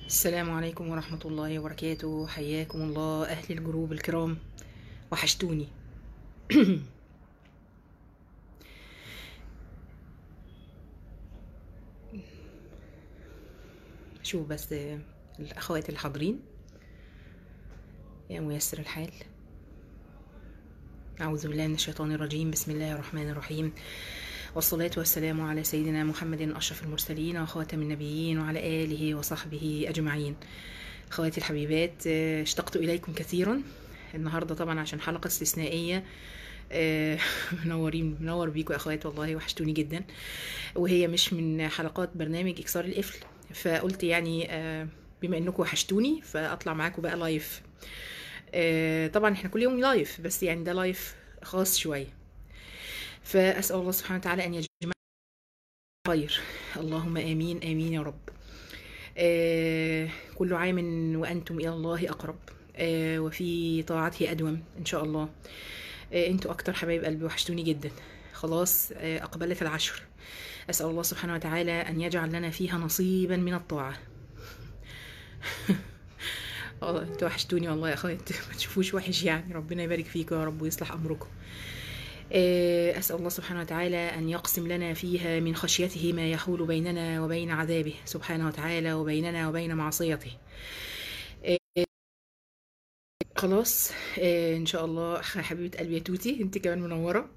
السلام عليكم ورحمة الله وبركاته حياكم الله أهل الجروب الكرام وحشتوني شوف بس الأخوات الحاضرين يا ميسر الحال أعوذ بالله من الشيطان الرجيم بسم الله الرحمن الرحيم والصلاة والسلام على سيدنا محمد أشرف المرسلين وخاتم النبيين وعلى آله وصحبه أجمعين خواتي الحبيبات آه، اشتقت إليكم كثيرا النهاردة طبعا عشان حلقة استثنائية آه، منورين منور بيكم يا اخوات والله وحشتوني جدا وهي مش من حلقات برنامج اكسار القفل فقلت يعني آه، بما انكم وحشتوني فاطلع معاكم بقى لايف آه، طبعا احنا كل يوم لايف بس يعني ده لايف خاص شويه فاسال الله سبحانه وتعالى ان يجمع خير اللهم امين امين يا رب آه، كل عام وانتم الى الله اقرب آه، وفي طاعته ادوم ان شاء الله آه، انتوا اكتر حبايب قلبي وحشتوني جدا خلاص آه، اقبلت العشر اسال الله سبحانه وتعالى ان يجعل لنا فيها نصيبا من الطاعه اه انتوا وحشتوني والله يا اخوات ما تشوفوش وحش يعني ربنا يبارك فيكم يا رب ويصلح امركم آه، أسأل الله سبحانه وتعالى أن يقسم لنا فيها من خشيته ما يحول بيننا وبين عذابه سبحانه وتعالى وبيننا وبين معصيته آه، خلاص آه، إن شاء الله حبيبة قلبي يا توتي أنت كمان منورة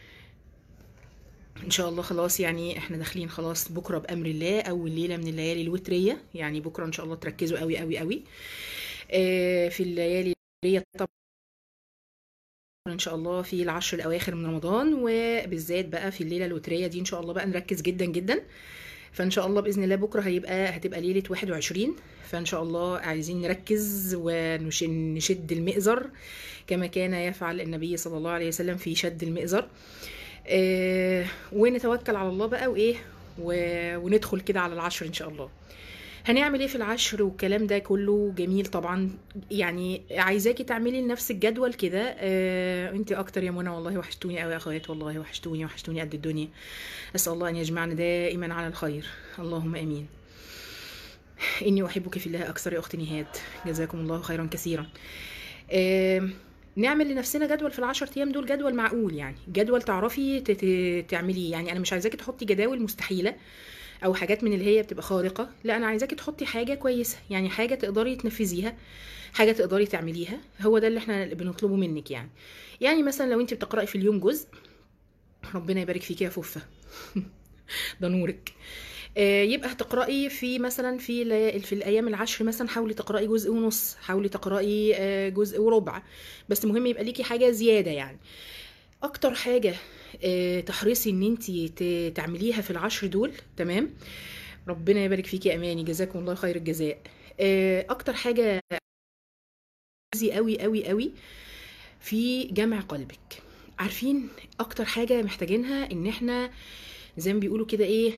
ان شاء الله خلاص يعني احنا داخلين خلاص بكره بامر الله اول ليله من الليالي الوتريه يعني بكره ان شاء الله تركزوا قوي قوي قوي آه، في الليالي الوتريه طبعا ان شاء الله في العشر الاواخر من رمضان وبالذات بقى في الليله الوتريه دي ان شاء الله بقى نركز جدا جدا فان شاء الله باذن الله بكره هيبقى هتبقى ليله 21 فان شاء الله عايزين نركز ونشد المئزر كما كان يفعل النبي صلى الله عليه وسلم في شد المئزر آه، ونتوكل على الله بقى وايه و- وندخل كده على العشر ان شاء الله هنعمل ايه في العشر والكلام ده كله جميل طبعا يعني عايزاكي تعملي لنفسك جدول كده آه انت اكتر يا منى والله وحشتوني قوي يا اخوات والله وحشتوني وحشتوني قد الدنيا اسال الله ان يجمعنا دائما على الخير اللهم امين اني احبك في الله اكثر يا اختي نهاد جزاكم الله خيرا كثيرا آه نعمل لنفسنا جدول في العشر ايام دول جدول معقول يعني جدول تعرفي ت- ت- تعمليه يعني انا مش عايزاكي تحطي جداول مستحيله او حاجات من اللي هي بتبقى خارقه لا انا عايزاكي تحطي حاجه كويسه يعني حاجه تقدري تنفذيها حاجه تقدري تعمليها هو ده اللي احنا بنطلبه منك يعني يعني مثلا لو انت بتقراي في اليوم جزء ربنا يبارك فيكي يا فوفه ده نورك آه، يبقى هتقرأي في مثلا في لي- في الأيام العشر مثلا حاولي تقرأي جزء ونص حاولي تقرأي آه، جزء وربع بس مهم يبقى ليكي حاجة زيادة يعني أكتر حاجة آه، تحرصي إن انتي ت- تعمليها في العشر دول تمام ربنا يبارك فيكي يا أماني جزاكم الله خير الجزاء آه، أكتر حاجة عايزي قوي قوي قوي في جمع قلبك عارفين أكتر حاجة محتاجينها إن احنا زي ما بيقولوا كده إيه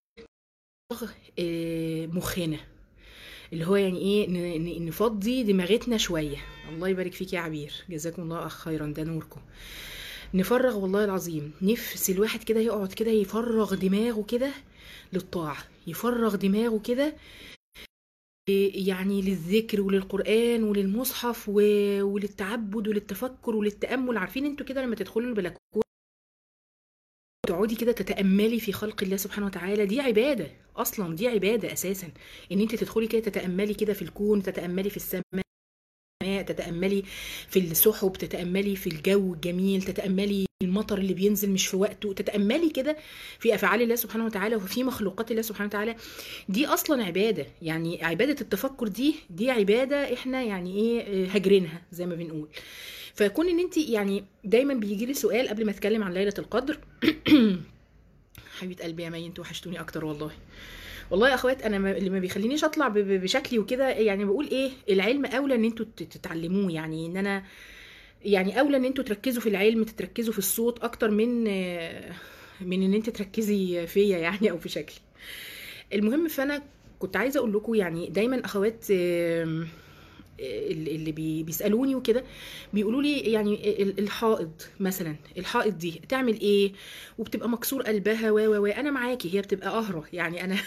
آه، مخنا اللي هو يعني ايه ن- ن- نفضي دماغتنا شويه الله يبارك فيك يا عبير جزاكم الله خيرا ده نوركم نفرغ والله العظيم نفس الواحد كده يقعد كده يفرغ دماغه كده للطاعه يفرغ دماغه كده يعني للذكر وللقرآن وللمصحف و- وللتعبد وللتفكر وللتأمل عارفين انتوا كده لما تدخلوا البلكونة تقعدي كده تتأملي في خلق الله سبحانه وتعالى دي عبادة أصلا دي عبادة أساسا إن أنت تدخلي كده تتأملي كده في الكون تتأملي في السماء تتأملي في السحب تتأملي في الجو الجميل تتأملي في المطر اللي بينزل مش في وقته تتأملي كده في أفعال الله سبحانه وتعالى وفي مخلوقات الله سبحانه وتعالى دي أصلا عبادة يعني عبادة التفكر دي دي عبادة إحنا يعني إيه هاجرينها زي ما بنقول فكون ان انت يعني دايما بيجي لي سؤال قبل ما اتكلم عن ليله القدر حبيبه قلبي يا مي انتوا وحشتوني اكتر والله والله يا اخوات انا ما- اللي ما بيخلينيش اطلع ب- ب- بشكلي وكده يعني بقول ايه العلم اولى ان انتوا تت- تتعلموه يعني ان انا يعني اولى ان انتوا تركزوا في العلم تركزوا في الصوت اكتر من آه، من ان انت تركزي فيا يعني او في شكلي المهم فانا كنت عايزه اقول لكم يعني دايما اخوات آم، ال- اللي بي- بيسالوني وكده بيقولوا لي يعني ال- الحائض مثلا الحائض دي تعمل ايه وبتبقى مكسور قلبها و و و انا معاكي هي بتبقى قهره يعني انا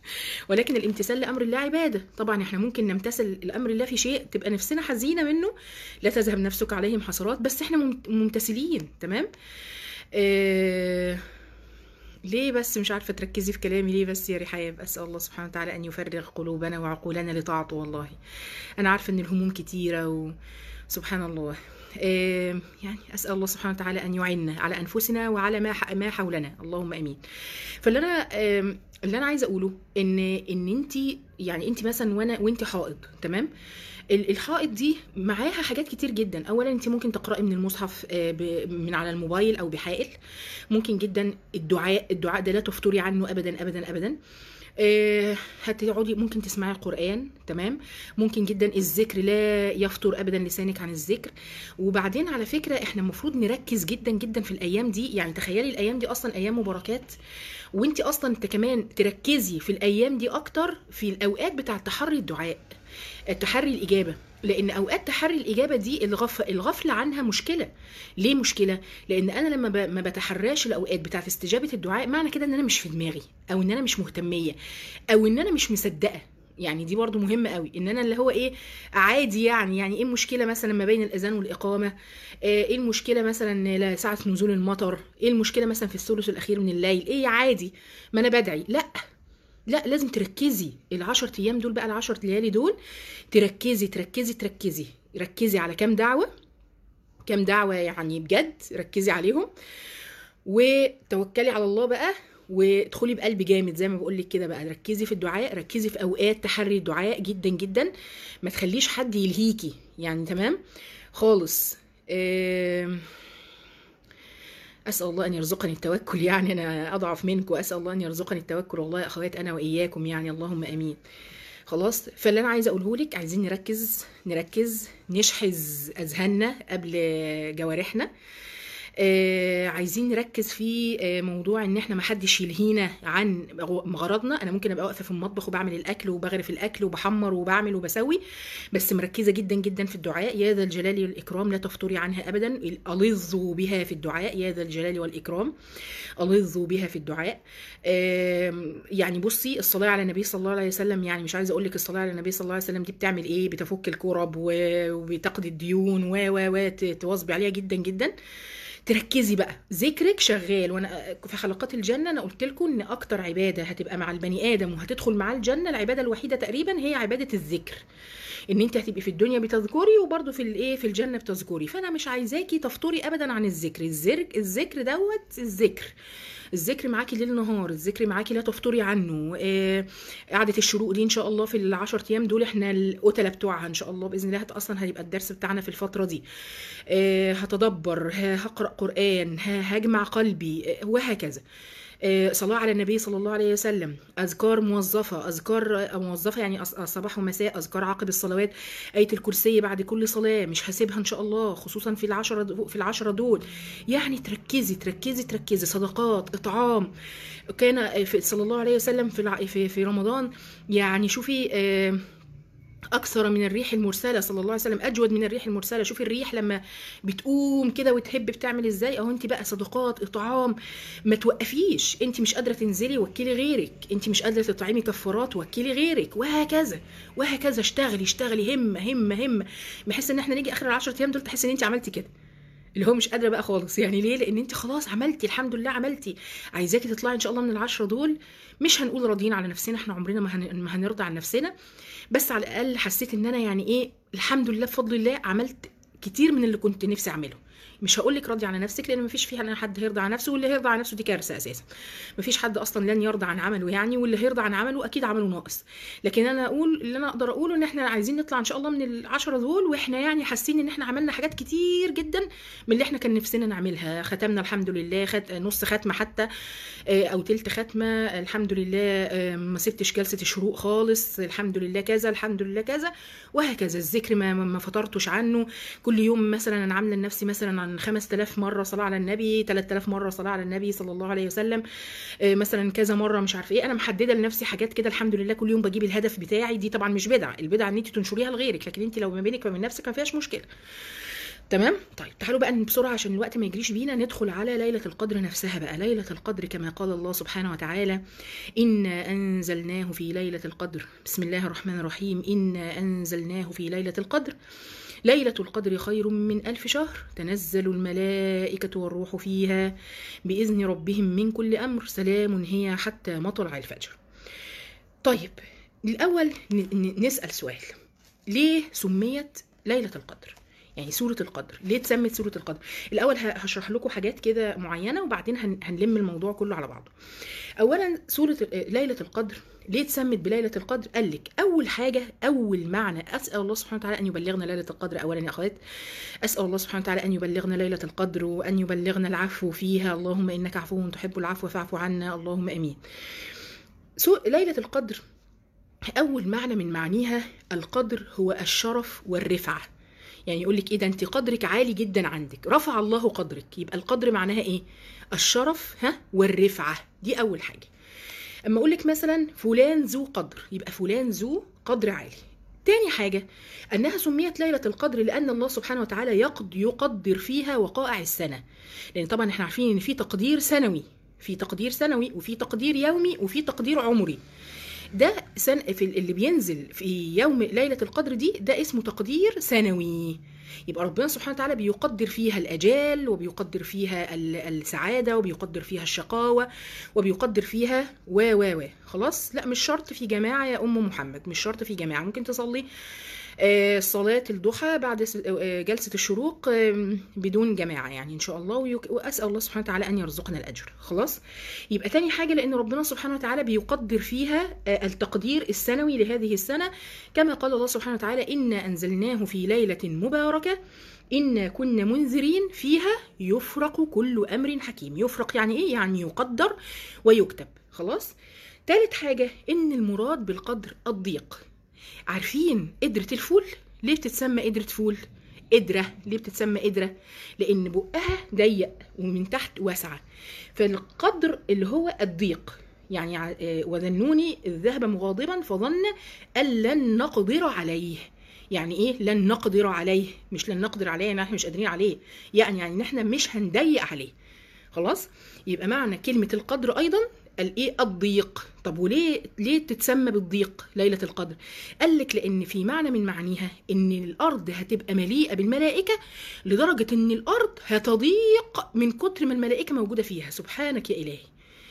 ولكن الامتثال لامر الله عباده طبعا احنا ممكن نمتثل لامر الله في شيء تبقى نفسنا حزينه منه لا تذهب نفسك عليهم حسرات بس احنا مم- ممتثلين تمام آه ليه بس مش عارفه تركزي في كلامي ليه بس يا رحاب اسال الله سبحانه وتعالى ان يفرغ قلوبنا وعقولنا لطاعته والله انا عارفه ان الهموم كتيره وسبحان الله آه، يعني اسال الله سبحانه وتعالى ان يعيننا على انفسنا وعلى ما ح- ما حولنا اللهم امين فاللي انا آم، اللي انا عايزه اقوله ان ان انت يعني انت مثلا وانا وانت حائض تمام ال- الحائط دي معاها حاجات كتير جدا اولا انت ممكن تقراي من المصحف آه، ب- من على الموبايل او بحائل ممكن جدا الدعاء الدعاء ده لا تفتري عنه ابدا ابدا ابدا آه، هتقعدي ممكن تسمعي القرآن تمام ممكن جدا الذكر لا يفتر ابدا لسانك عن الذكر وبعدين على فكرة احنا المفروض نركز جدا جدا في الايام دي يعني تخيلي الايام دي اصلا ايام مباركات وانت اصلا انت كمان تركزي في الايام دي اكتر في الاوقات بتاع تحري الدعاء تحري الاجابه لان اوقات تحري الاجابه دي الغف... الغفله عنها مشكله ليه مشكله لان انا لما ب... ما بتحراش الاوقات بتاعت استجابه الدعاء معنى كده ان انا مش في دماغي او ان انا مش مهتميه او ان انا مش مصدقه يعني دي برضو مهمة قوي ان انا اللي هو ايه عادي يعني يعني ايه المشكلة مثلا ما بين الاذان والاقامة آه، ايه المشكلة مثلا ساعة نزول المطر ايه المشكلة مثلا في الثلث الاخير من الليل ايه عادي ما انا بدعي لا لا لازم تركزي العشر ايام دول بقى العشر ليالي دول تركزي تركزي تركزي ركزي على كام دعوة كام دعوة يعني بجد ركزي عليهم وتوكلي على الله بقى وادخلي بقلب جامد زي ما بقول لك كده بقى ركزي في الدعاء ركزي في اوقات تحري الدعاء جدا جدا ما تخليش حد يلهيكي يعني تمام خالص آم، اسال الله ان يرزقني التوكل يعني انا اضعف منكم اسال الله ان يرزقني التوكل والله يا اخوات انا واياكم يعني اللهم امين خلاص فاللي انا عايزه اقوله لك عايزين نركز نركز نشحذ اذهاننا قبل جوارحنا آه عايزين نركز في آه موضوع ان احنا ما حدش يلهينا عن غرضنا انا ممكن ابقى واقفه في المطبخ وبعمل الاكل وبغرف الاكل وبحمر وبعمل وبسوي بس مركزه جدا جدا في الدعاء يا ذا الجلال والاكرام لا تفتري عنها ابدا الظوا بها في الدعاء يا ذا الجلال والاكرام الظوا بها في الدعاء آم، يعني بصي الصلاه على النبي صلى الله عليه وسلم يعني مش عايزه اقول لك الصلاه على النبي صلى الله عليه وسلم دي بتعمل ايه بتفك الكرب و- وبتقضي الديون و و و ت- تواظبي عليها جدا جدا تركزي بقى ذكرك شغال وانا في حلقات الجنه انا قلت لكم ان اكتر عباده هتبقى مع البني ادم وهتدخل معاه الجنه العباده الوحيده تقريبا هي عباده الذكر ان انت هتبقي في الدنيا بتذكري وبرضه في الايه في الجنه بتذكري فانا مش عايزاكي تفطري ابدا عن الذكر الذكر الذكر دوت الذكر الذكر معاكي ليل نهار الذكر معاكي لا تفطري عنه آه، قعده الشروق دي ان شاء الله في العشر ايام دول احنا القتله بتوعها ان شاء الله باذن الله هت- اصلا هيبقى الدرس بتاعنا في الفتره دي آه، هتدبر ه- هقرا قران ه- هجمع قلبي آه، وهكذا آه، صلاة على النبي صلى الله عليه وسلم أذكار موظفة أذكار آه، موظفة يعني أص- صباح ومساء أذكار عقب الصلوات آية الكرسي بعد كل صلاة مش هسيبها إن شاء الله خصوصا في العشرة في العشرة دول يعني تركزي تركزي تركزي صدقات إطعام كان آه، في صلى الله عليه وسلم في الع- في في رمضان يعني شوفي آه، اكثر من الريح المرسله صلى الله عليه وسلم اجود من الريح المرسله شوفي الريح لما بتقوم كده وتهب بتعمل ازاي اهو انت بقى صدقات اطعام ما توقفيش انت مش قادره تنزلي وكلي غيرك انت مش قادره تطعمي كفارات وكلي غيرك وهكذا وهكذا اشتغلي اشتغلي همه همه همه بحيث ان احنا نيجي اخر العشرة ايام دول تحسي ان انت عملتي كده اللي هو مش قادره بقى خالص يعني ليه لان انت خلاص عملتي الحمد لله عملتي عايزاكي تطلعي ان شاء الله من العشرة دول مش هنقول راضيين على نفسنا احنا عمرنا ما, هن... ما هنرضى عن نفسنا بس على الاقل حسيت ان انا يعني ايه الحمد لله بفضل الله عملت كتير من اللي كنت نفسي اعمله مش هقول لك راضي على نفسك لان مفيش فيها حد هيرضى على نفسه واللي هيرضى على نفسه دي كارثه اساسا مفيش حد اصلا لن يرضى عن عمله يعني واللي هيرضى عن عمله اكيد عمله ناقص لكن انا اقول اللي انا اقدر اقوله ان احنا عايزين نطلع ان شاء الله من العشرة دول واحنا يعني حاسين ان احنا عملنا حاجات كتير جدا من اللي احنا كان نفسنا نعملها ختمنا الحمد لله خد نص ختمه حتى آه، او تلت ختمه الحمد لله آه، ما سبتش جلسه الشروق خالص الحمد لله كذا الحمد لله كذا وهكذا الذكر ما ما ما فطرتش عنه كل يوم مثلا انا عامله لنفسي مثلا عن 5000 مره صلاه على النبي 3000 مره صلاه على النبي صلى الله عليه وسلم آه، مثلا كذا مره مش عارفه ايه انا محدده لنفسي حاجات كده الحمد لله كل يوم بجيب الهدف بتاعي دي طبعا مش بدعه البدعه ان انت تنشريها لغيرك لكن انت لو ما بينك وبين نفسك ما فيهاش مشكله تمام طيب تعالوا بقى بسرعه عشان الوقت ما يجريش بينا ندخل على ليله القدر نفسها بقى ليله القدر كما قال الله سبحانه وتعالى انا انزلناه في ليله القدر بسم الله الرحمن الرحيم انا انزلناه في ليله القدر ليلة القدر خير من ألف شهر تنزل الملائكة والروح فيها بإذن ربهم من كل أمر سلام هي حتى مطلع الفجر طيب الأول نسأل سؤال ليه سميت ليلة القدر يعني سورة القدر ليه اتسمت سورة القدر الأول هشرح لكم حاجات كده معينة وبعدين هنلم الموضوع كله على بعضه أولا سورة ليلة القدر ليه اتسمت بليلة القدر؟ قال لك أول حاجة أول معنى أسأل الله سبحانه وتعالى أن يبلغنا ليلة القدر أولا يا أخوات أسأل الله سبحانه وتعالى أن يبلغنا ليلة القدر وأن يبلغنا العفو فيها اللهم إنك عفو تحب العفو فاعف عنا اللهم أمين سو ليلة القدر أول معنى من معانيها القدر هو الشرف والرفعة يعني يقول لك ايه ده انت قدرك عالي جدا عندك رفع الله قدرك يبقى القدر معناها ايه الشرف ها والرفعه دي اول حاجه اما اقول لك مثلا فلان ذو قدر يبقى فلان ذو قدر عالي تاني حاجة أنها سميت ليلة القدر لأن الله سبحانه وتعالى يقد يقدر فيها وقائع السنة لأن طبعا احنا عارفين إن في تقدير سنوي في تقدير سنوي وفي تقدير يومي وفي تقدير عمري ده سن في اللي بينزل في يوم ليلة القدر دي ده اسمه تقدير سنوي يبقى ربنا سبحانه وتعالى بيقدر فيها الأجال وبيقدر فيها السعادة وبيقدر فيها الشقاوة وبيقدر فيها و و و خلاص لا مش شرط في جماعة يا أم محمد مش شرط في جماعة ممكن تصلي صلاة الضحى بعد جلسة الشروق بدون جماعة يعني إن شاء الله وأسأل الله سبحانه وتعالى أن يرزقنا الأجر خلاص يبقى تاني حاجة لأن ربنا سبحانه وتعالى بيقدر فيها التقدير السنوي لهذه السنة كما قال الله سبحانه وتعالى إنا أنزلناه في ليلة مباركة إنا كنا منذرين فيها يفرق كل أمر حكيم يفرق يعني إيه؟ يعني يقدر ويكتب خلاص تالت حاجة إن المراد بالقدر الضيق عارفين قدرة الفول ليه بتتسمى قدرة فول قدرة ليه بتتسمى قدرة لأن بقها ضيق ومن تحت واسعة فالقدر اللي هو الضيق يعني وذنوني الذهب مغاضبا فظن أن لن نقدر عليه يعني ايه لن نقدر عليه مش لن نقدر عليه يعني احنا مش قادرين عليه يعني يعني ان احنا مش هنضيق عليه خلاص يبقى معنى كلمة القدر ايضا الايه الضيق طب وليه ليه تتسمى بالضيق ليله القدر قال لك لان في معنى من معانيها ان الارض هتبقى مليئه بالملائكه لدرجه ان الارض هتضيق من كتر ما الملائكه موجوده فيها سبحانك يا الهي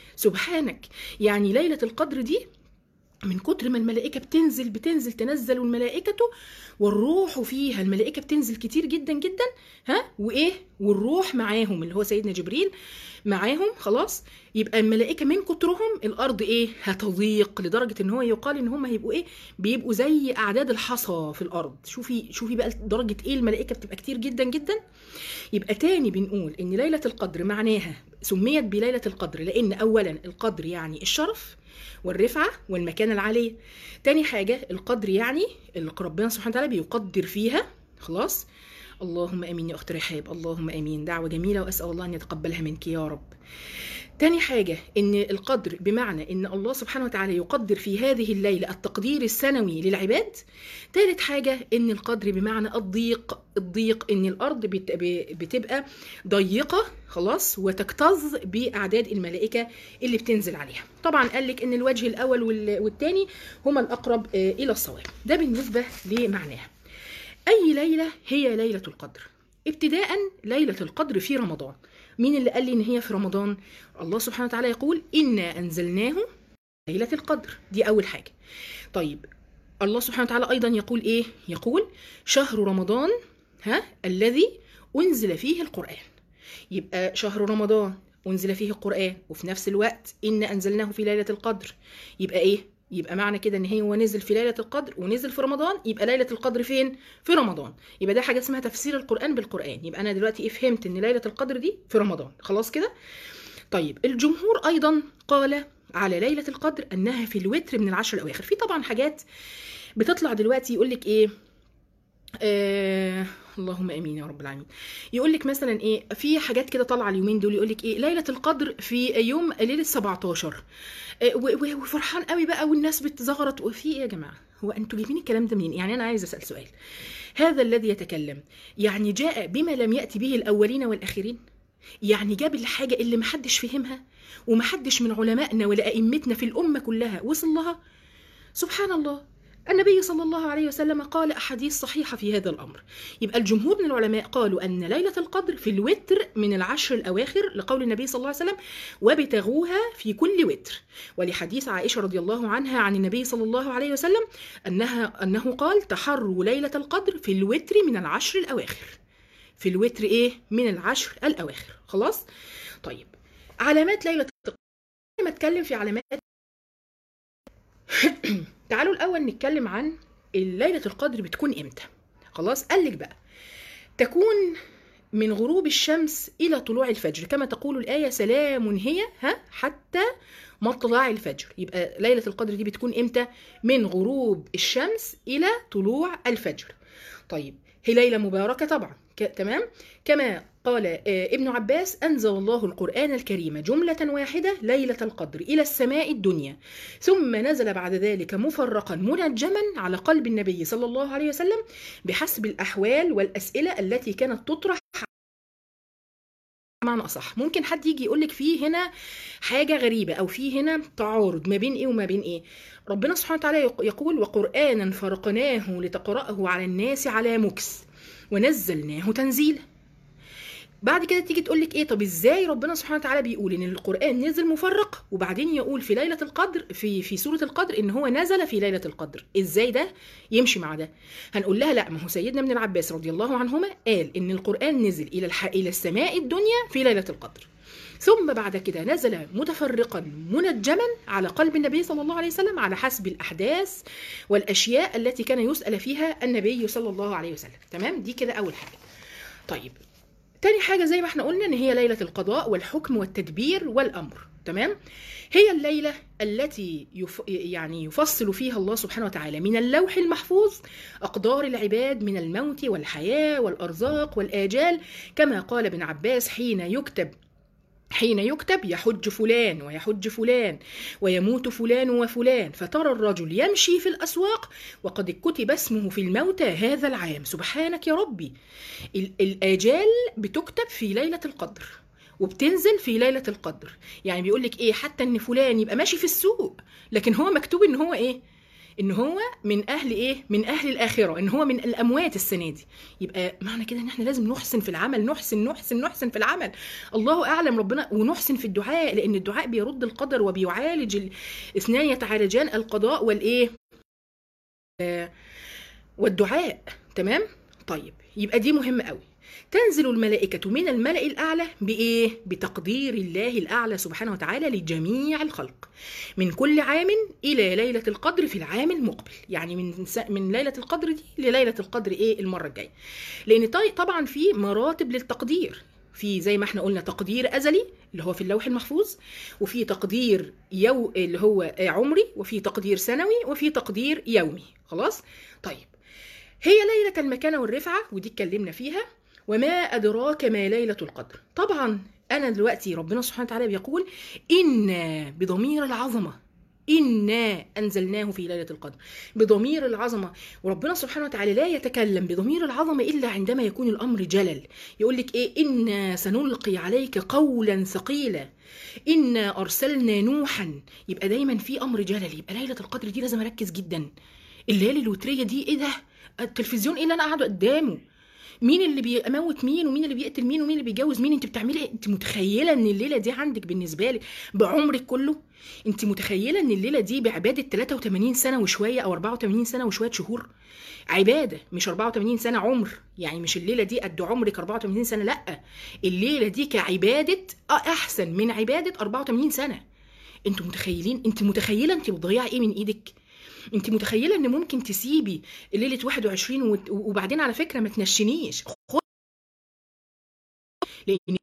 سبحانك يعني ليله القدر دي من كتر ما الملائكة بتنزل بتنزل تنزل الملائكة والروح فيها الملائكة بتنزل كتير جدا جدا ها وإيه والروح معاهم اللي هو سيدنا جبريل معاهم خلاص يبقى الملائكة من كترهم الأرض إيه هتضيق لدرجة إن هو يقال إن هم هيبقوا إيه بيبقوا زي أعداد الحصى في الأرض شوفي شوفي بقى درجة إيه الملائكة بتبقى كتير جدا جدا يبقى تاني بنقول إن ليلة القدر معناها سميت بليلة القدر لأن أولا القدر يعني الشرف والرفعة والمكانة العالية تاني حاجة القدر يعني اللي ربنا سبحانه وتعالى بيقدر فيها خلاص اللهم امين يا اخت رحاب اللهم امين دعوه جميله واسال الله ان يتقبلها منك يا رب تاني حاجة إن القدر بمعنى إن الله سبحانه وتعالى يقدر في هذه الليلة التقدير السنوي للعباد تالت حاجة إن القدر بمعنى الضيق الضيق إن الأرض بتبقى ضيقة خلاص وتكتظ بأعداد الملائكة اللي بتنزل عليها طبعا قال لك إن الوجه الأول والتاني هما الأقرب إلى الصواب ده بالنسبة لمعناها أي ليلة هي ليلة القدر ابتداء ليلة القدر في رمضان مين اللي قال لي ان هي في رمضان الله سبحانه وتعالى يقول انا انزلناه ليله القدر دي اول حاجه طيب الله سبحانه وتعالى ايضا يقول ايه يقول شهر رمضان ها الذي انزل فيه القران يبقى شهر رمضان انزل فيه القران وفي نفس الوقت انا انزلناه في ليله القدر يبقى ايه يبقى معنى كده ان هو نزل في ليله القدر ونزل في رمضان يبقى ليله القدر فين في رمضان يبقى ده حاجه اسمها تفسير القران بالقران يبقى انا دلوقتي ايه فهمت ان ليله القدر دي في رمضان خلاص كده طيب الجمهور ايضا قال على ليله القدر انها في الوتر من العشر الاواخر في طبعا حاجات بتطلع دلوقتي يقول لك ايه آه اللهم امين يا رب العالمين يقول لك مثلا ايه في حاجات كده طالعه اليومين دول يقول لك ايه ليله القدر في يوم ليله 17 آه وفرحان قوي بقى والناس بتزغرط وفي ايه يا جماعه هو انتوا جايبين الكلام ده منين يعني انا عايزه اسال سؤال هذا الذي يتكلم يعني جاء بما لم يأتي به الأولين والآخرين يعني جاب الحاجة اللي محدش فهمها ومحدش من علمائنا ولا أئمتنا في الأمة كلها وصل لها سبحان الله النبي صلى الله عليه وسلم قال أحاديث صحيحة في هذا الأمر يبقى الجمهور من العلماء قالوا أن ليلة القدر في الوتر من العشر الأواخر لقول النبي صلى الله عليه وسلم وابتغوها في كل وتر ولحديث عائشة رضي الله عنها عن النبي صلى الله عليه وسلم أنها أنه قال تحروا ليلة القدر في الوتر من العشر الأواخر في الوتر إيه من العشر الأواخر خلاص طيب علامات ليلة القدر ما اتكلم في علامات تعالوا الاول نتكلم عن ليله القدر بتكون امتى خلاص قال لك بقى تكون من غروب الشمس الى طلوع الفجر كما تقول الايه سلام هي ها حتى مطلع الفجر يبقى ليله القدر دي بتكون امتى من غروب الشمس الى طلوع الفجر طيب هي ليله مباركه طبعا ك- تمام كما قال آه، ابن عباس أنزل الله القرآن الكريم جملة واحدة ليلة القدر إلى السماء الدنيا ثم نزل بعد ذلك مفرقا منجما على قلب النبي صلى الله عليه وسلم بحسب الأحوال والأسئلة التي كانت تطرح معنى أصح ممكن حد يجي يقولك فيه هنا حاجة غريبة أو فيه هنا تعارض ما بين إيه وما بين إيه ربنا سبحانه وتعالى يق- يقول وقرآنا فرقناه لتقرأه على الناس على مكس ونزلناه تنزيلا بعد كده تيجي تقول لك ايه طب ازاي ربنا سبحانه وتعالى بيقول ان القران نزل مفرق وبعدين يقول في ليله القدر في في سوره القدر ان هو نزل في ليله القدر ازاي ده يمشي مع ده هنقول لها لا ما هو سيدنا ابن العباس رضي الله عنهما قال ان القران نزل الى الح... الى السماء الدنيا في ليله القدر ثم بعد كده نزل متفرقا منجما على قلب النبي صلى الله عليه وسلم على حسب الاحداث والاشياء التي كان يسال فيها النبي صلى الله عليه وسلم تمام دي كده اول حاجه طيب تاني حاجة زي ما احنا قلنا ان هي ليلة القضاء والحكم والتدبير والامر تمام هي الليلة التي يف... يعني يفصل فيها الله سبحانه وتعالى من اللوح المحفوظ أقدار العباد من الموت والحياة والأرزاق والآجال كما قال ابن عباس حين يكتب حين يكتب يحج فلان ويحج فلان ويموت فلان وفلان فترى الرجل يمشي في الأسواق وقد كتب اسمه في الموتى هذا العام سبحانك يا ربي ال- الآجال بتكتب في ليلة القدر وبتنزل في ليلة القدر يعني بيقول لك ايه حتى ان فلان يبقى ماشي في السوق لكن هو مكتوب ان هو ايه ان هو من اهل ايه من اهل الاخره ان هو من الاموات السنه دي يبقى معنى كده ان احنا لازم نحسن في العمل نحسن نحسن نحسن في العمل الله اعلم ربنا ونحسن في الدعاء لان الدعاء بيرد القدر وبيعالج الاثنان يتعالجان القضاء والايه آه، والدعاء تمام طيب يبقى دي مهمه قوي تنزل الملائكة من الملأ الأعلى بإيه؟ بتقدير الله الأعلى سبحانه وتعالى لجميع الخلق من كل عام إلى ليلة القدر في العام المقبل يعني من س... من ليلة القدر دي لليلة القدر إيه المرة الجاية لأن طي- طبعا في مراتب للتقدير في زي ما احنا قلنا تقدير أزلي اللي هو في اللوح المحفوظ وفي تقدير يو اللي هو عمري وفي تقدير سنوي وفي تقدير يومي خلاص طيب هي ليلة المكانة والرفعة ودي اتكلمنا فيها وما أدراك ما ليلة القدر طبعا أنا دلوقتي ربنا سبحانه وتعالى بيقول إنا بضمير العظمة إنا أنزلناه في ليلة القدر بضمير العظمة وربنا سبحانه وتعالى لا يتكلم بضمير العظمة إلا عندما يكون الأمر جلل يقول لك إيه إنا سنلقي عليك قولا ثقيلا إنا أرسلنا نوحا يبقى دايما في أمر جلل يبقى ليلة القدر دي لازم أركز جدا الليالي الوترية دي إيه ده التلفزيون إيه اللي أنا قاعدة قدامه مين اللي بيموت مين ومين اللي بيقتل مين ومين اللي بيتجوز مين انت بتعملي ايه انت متخيله ان الليله دي عندك بالنسبه لك بعمرك كله انت متخيله ان الليله دي بعباده 83 سنه وشويه او 84 سنه وشويه شهور عباده مش 84 سنه عمر يعني مش الليله دي قد عمرك 84 سنه لا الليله دي كعباده احسن من عباده 84 سنه انتوا متخيلين انت متخيله انت بتضيعي ايه من ايدك انت متخيله ان ممكن تسيبي ليله 21 وت- وبعدين على فكره ما تنشنيش خد لان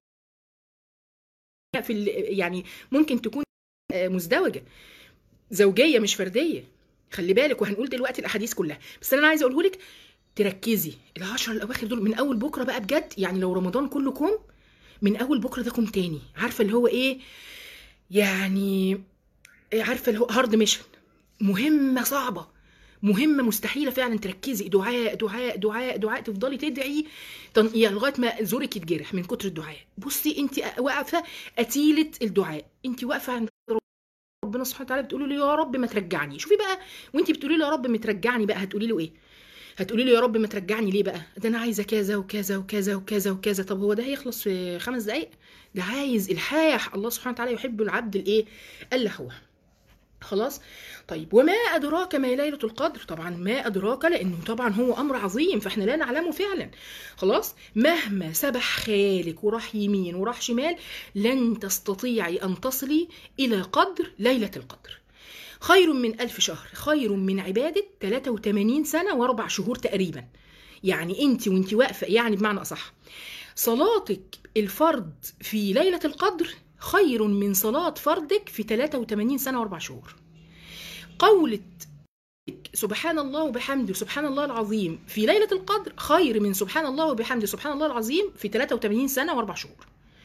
في ال- يعني ممكن تكون آه، مزدوجه زوجيه مش فرديه خلي بالك وهنقول دلوقتي الاحاديث كلها بس انا عايزه اقوله لك تركزي العشر الاواخر دول من اول بكره بقى بجد يعني لو رمضان كله كوم من اول بكره ده كوم تاني عارفه اللي هو ايه يعني عارفه اللي هو هارد ميشن مهمه صعبه مهمه مستحيله فعلا تركزي دعاء دعاء دعاء دعاء تفضلي تدعي تن- يعني لغايه ما زورك يتجرح من كتر الدعاء بصي انت واقفه قتيله الدعاء انت واقفه عند ربنا سبحانه وتعالى بتقولي له يا رب ما ترجعني شوفي بقى وانت بتقولي له يا رب ما ترجعني بقى هتقولي له ايه هتقولي له يا رب ما ترجعني ليه بقى ده انا عايزه كذا وكذا وكذا وكذا وكذا طب هو ده هيخلص في خمس دقايق ده عايز الحاح الله سبحانه وتعالى يحب العبد الايه اللهو خلاص طيب وما أدراك ما ليلة القدر طبعا ما أدراك لأنه طبعا هو أمر عظيم فإحنا لا نعلمه فعلا خلاص مهما سبح خالك وراح يمين وراح شمال لن تستطيعي أن تصلي إلى قدر ليلة القدر خير من ألف شهر خير من عبادة 83 سنة وأربع شهور تقريبا يعني أنت وأنت واقفة يعني بمعنى أصح صلاتك الفرض في ليلة القدر خير من صلاة فردك في 83 سنة وأربع شهور قولة سبحان الله وبحمده سبحان الله العظيم في ليلة القدر خير من سبحان الله وبحمده سبحان الله العظيم في 83 سنة وأربع شهور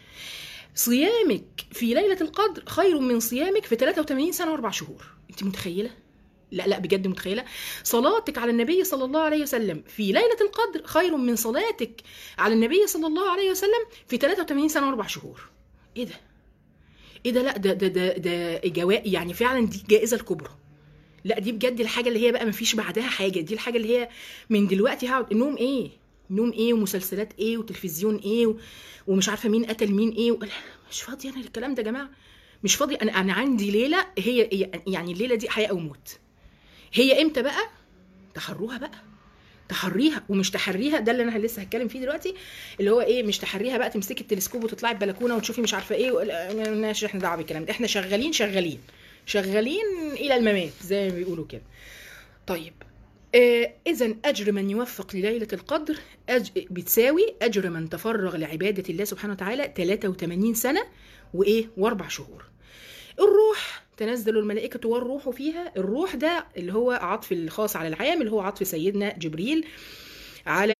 صيامك في ليلة القدر خير من صيامك في 83 سنة وأربع شهور أنت متخيلة؟ لا لا بجد متخيلة صلاتك على النبي صلى الله عليه وسلم في ليلة القدر خير من صلاتك على النبي صلى الله عليه وسلم في 83 سنة وأربع شهور إيه ده؟ إيه ده لا ده ده ده ده جواء يعني فعلا دي الجائزة الكبرى لا دي بجد الحاجه اللي هي بقى مفيش بعدها حاجه دي الحاجه اللي هي من دلوقتي هقعد نوم ايه نوم ايه ومسلسلات ايه وتلفزيون ايه و... ومش عارفه مين قتل مين ايه و... مش فاضيه انا الكلام ده يا جماعه مش فاضي انا انا عندي ليله هي يعني الليله دي حياه او موت هي امتى بقى تحروها بقى تحريها ومش تحريها ده اللي انا لسه هتكلم فيه دلوقتي اللي هو ايه مش تحريها بقى تمسكي التلسكوب وتطلعي البلكونه وتشوفي مش عارفه ايه مالناش احنا دعوه بالكلام ده احنا شغالين شغالين شغالين الى الممات زي ما بيقولوا كده طيب آه اذا اجر من يوفق لليله القدر أج... بتساوي اجر من تفرغ لعباده الله سبحانه وتعالى 83 سنه وايه واربع شهور الروح تنزل الملائكة والروح فيها الروح ده اللي هو عطف الخاص على العام اللي هو عطف سيدنا جبريل على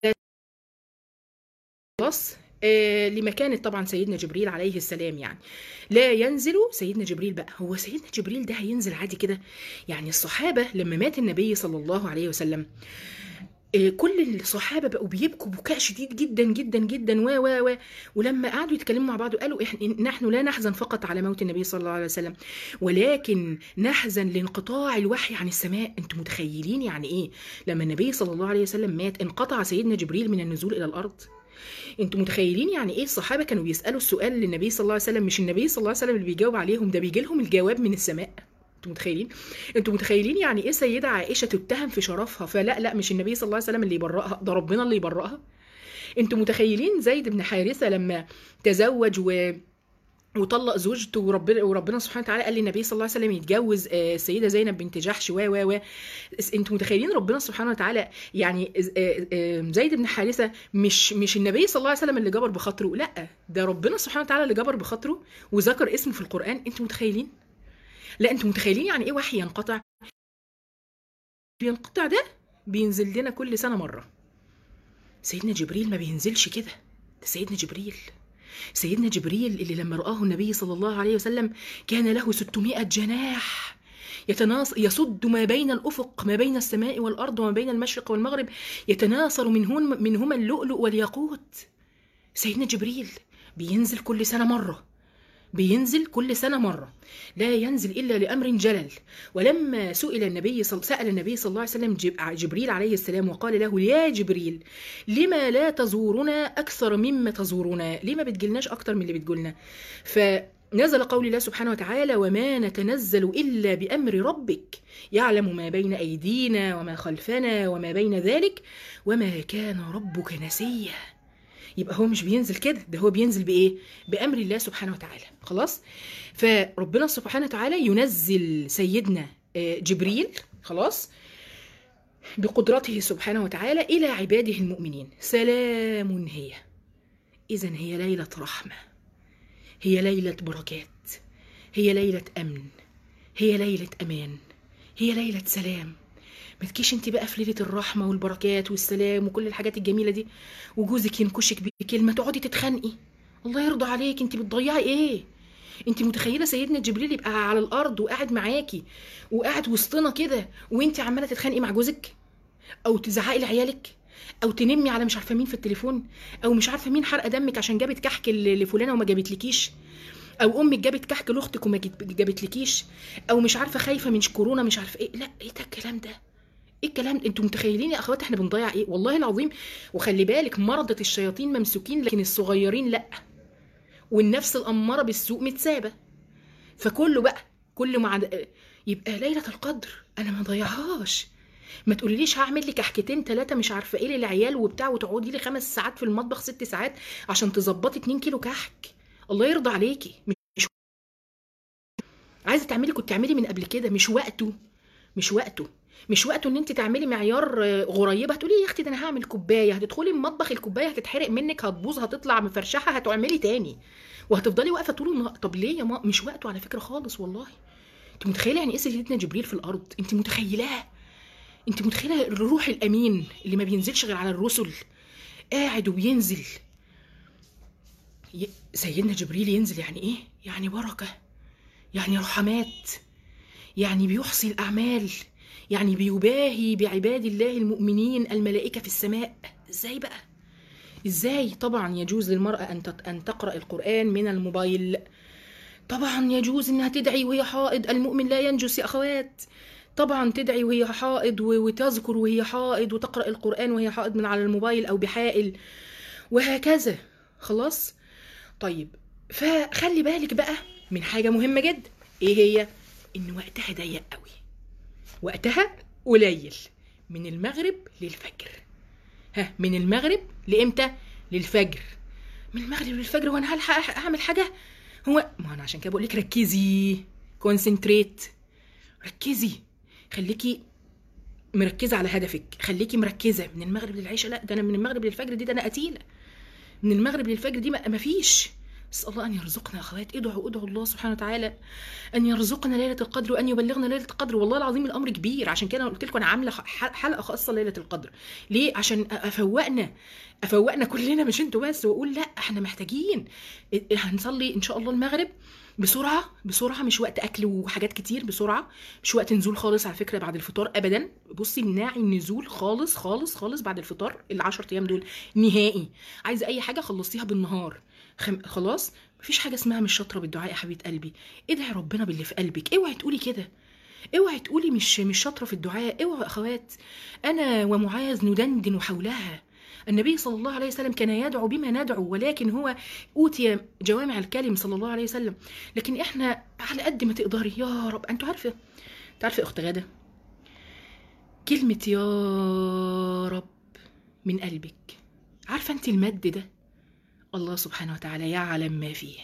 خلاص آه لمكانة طبعا سيدنا جبريل عليه السلام يعني لا ينزل سيدنا جبريل بقى هو سيدنا جبريل ده هينزل عادي كده يعني الصحابة لما مات النبي صلى الله عليه وسلم آه كل الصحابه بقوا بيبكوا بكاء شديد جدا جدا جدا و و و ولما قعدوا يتكلموا مع بعض قالوا احنا نحن لا نحزن فقط على موت النبي صلى الله عليه وسلم ولكن نحزن لانقطاع الوحي عن السماء انتم متخيلين يعني ايه لما النبي صلى الله عليه وسلم مات انقطع سيدنا جبريل من النزول الى الارض انتوا متخيلين يعني ايه الصحابه كانوا بيسالوا السؤال للنبي صلى الله عليه وسلم مش النبي صلى الله عليه وسلم اللي بيجاوب عليهم ده بيجي لهم الجواب من السماء انتوا متخيلين انتوا متخيلين يعني ايه سيده عائشه تتهم في شرفها فلا لا مش النبي صلى الله عليه وسلم اللي يبرئها ده ربنا اللي يبرئها انتوا متخيلين زيد بن حارثه لما تزوج و وطلق زوجته وربنا وربنا سبحانه وتعالى قال للنبي صلى الله عليه وسلم يتجوز السيده زينب بنت جحش و و و انتوا متخيلين ربنا سبحانه وتعالى يعني زيد بن حارثه مش مش النبي صلى الله عليه وسلم اللي جبر بخاطره لا ده ربنا سبحانه وتعالى اللي جبر بخاطره وذكر اسمه في القران انتوا متخيلين لا انتوا متخيلين يعني ايه وحي ينقطع بينقطع ده بينزل لنا كل سنه مره سيدنا جبريل ما بينزلش كده ده سيدنا جبريل سيدنا جبريل اللي لما رآه النبي صلى الله عليه وسلم كان له 600 جناح يتناص يصد ما بين الأفق ما بين السماء والأرض وما بين المشرق والمغرب يتناثر منهن منهما اللؤلؤ والياقوت سيدنا جبريل بينزل كل سنة مرة بينزل كل سنة مرة لا ينزل إلا لأمر جلل ولما سئل النبي صل... سأل النبي صلى الله عليه وسلم جبريل عليه السلام وقال له يا جبريل لما لا تزورنا أكثر مما تزورنا لما بتجلناش أكثر من اللي بتقولنا فنزل قول الله سبحانه وتعالى وما نتنزل إلا بأمر ربك يعلم ما بين أيدينا وما خلفنا وما بين ذلك وما كان ربك نسيه يبقى هو مش بينزل كده ده هو بينزل بايه بامر الله سبحانه وتعالى خلاص فربنا سبحانه وتعالى ينزل سيدنا جبريل خلاص بقدرته سبحانه وتعالى الى عباده المؤمنين سلام هي اذا هي ليله رحمه هي ليله بركات هي ليله امن هي ليله امان هي ليله سلام ما تجيش انت بقى في ليله الرحمه والبركات والسلام وكل الحاجات الجميله دي وجوزك ينكشك بكلمه تقعدي تتخانقي الله يرضى عليك انت بتضيعي ايه انت متخيله سيدنا جبريل يبقى على الارض وقاعد معاكي وقاعد وسطنا كده وانت عماله تتخانقي مع جوزك او تزعقي لعيالك او تنمي على مش عارفه مين في التليفون او مش عارفه مين حرقه دمك عشان جابت كحك ل- لفلانه وما جابتلكيش او امك جابت كحك لاختك وما جت- جابتلكيش او مش عارفه خايفه من كورونا مش عارفه ايه لا ايه ده الكلام ده ايه الكلام ده؟ انتوا متخيلين يا اخوات احنا بنضيع ايه والله العظيم وخلي بالك مرضى الشياطين ممسوكين لكن الصغيرين لا والنفس الاماره بالسوء متسابه فكله بقى كله مع يبقى ليله القدر انا ما ضيعهاش ما تقوليليش هعمل لك كحكتين ثلاثه مش عارفه ايه للعيال وبتاع وتقعدي لي خمس ساعات في المطبخ ست ساعات عشان تظبطي 2 كيلو كحك الله يرضى عليكي مش عايزه تعملي كنت تعملي من قبل كده مش وقته مش وقته مش وقته ان انت تعملي معيار آه، غريبه هتقولي يا اختي ده انا هعمل كوبايه هتدخلي المطبخ الكوبايه هتتحرق منك هتبوظ هتطلع مفرشحه هتعملي تاني وهتفضلي واقفه طول النهار طب ليه يا ما مش وقته على فكره خالص والله انت متخيله يعني ايه سيدنا جبريل في الارض انت متخيلاه انت متخيله الروح الامين اللي ما بينزلش غير على الرسل قاعد وبينزل ي- سيدنا جبريل ينزل يعني ايه يعني بركه يعني رحمات يعني بيحصي الاعمال يعني بيباهي بعباد الله المؤمنين الملائكه في السماء ازاي بقى ازاي طبعا يجوز للمراه ان تت- ان تقرا القران من الموبايل طبعا يجوز انها تدعي وهي حائض المؤمن لا ينجس يا اخوات طبعا تدعي وهي حائض و- وتذكر وهي حائض وتقرا القران وهي حائض من على الموبايل او بحائل وهكذا خلاص طيب فخلي بالك بقى من حاجه مهمه جدا ايه هي ان وقتها ضيق قوي وقتها قليل من المغرب للفجر ها من المغرب لامتى للفجر من المغرب للفجر وانا هلحق اعمل حاجه هو ما انا عشان كده بقول لك ركزي كونسنتريت ركزي خليكي مركزه على هدفك خليكي مركزه من المغرب للعشاء لا ده انا من المغرب للفجر دي ده انا قتيله من المغرب للفجر دي ما ما فيش بس الله ان يرزقنا يا اخوات ادعوا ادعوا الله سبحانه وتعالى ان يرزقنا ليله القدر وان يبلغنا ليله القدر والله العظيم الامر كبير عشان كده انا قلت لكم انا عامله ح- حلقه خاصه ليله القدر ليه عشان افوقنا افوقنا كلنا مش انتوا بس واقول لا احنا محتاجين هنصلي ان شاء الله المغرب بسرعه بسرعه مش وقت اكل وحاجات كتير بسرعه مش وقت نزول خالص على فكره بعد الفطار ابدا بصي مناعي النزول خالص خالص خالص بعد الفطار العشر ايام دول نهائي عايزه اي حاجه خلصيها بالنهار خم... خلاص مفيش حاجه اسمها مش شاطره بالدعاء يا حبيبه قلبي ادعي ربنا باللي في قلبك اوعي تقولي كده اوعي تقولي مش مش شاطره في الدعاء اوعي يا اخوات انا ومعاذ ندندن حولها النبي صلى الله عليه وسلم كان يدعو بما ندعو ولكن هو اوتي جوامع الكلم صلى الله عليه وسلم لكن احنا على قد ما تقدري يا رب انتوا عارفه انت عارفه يا اخت غاده كلمه يا رب من قلبك عارفه انت المد ده الله سبحانه وتعالى يعلم ما فيه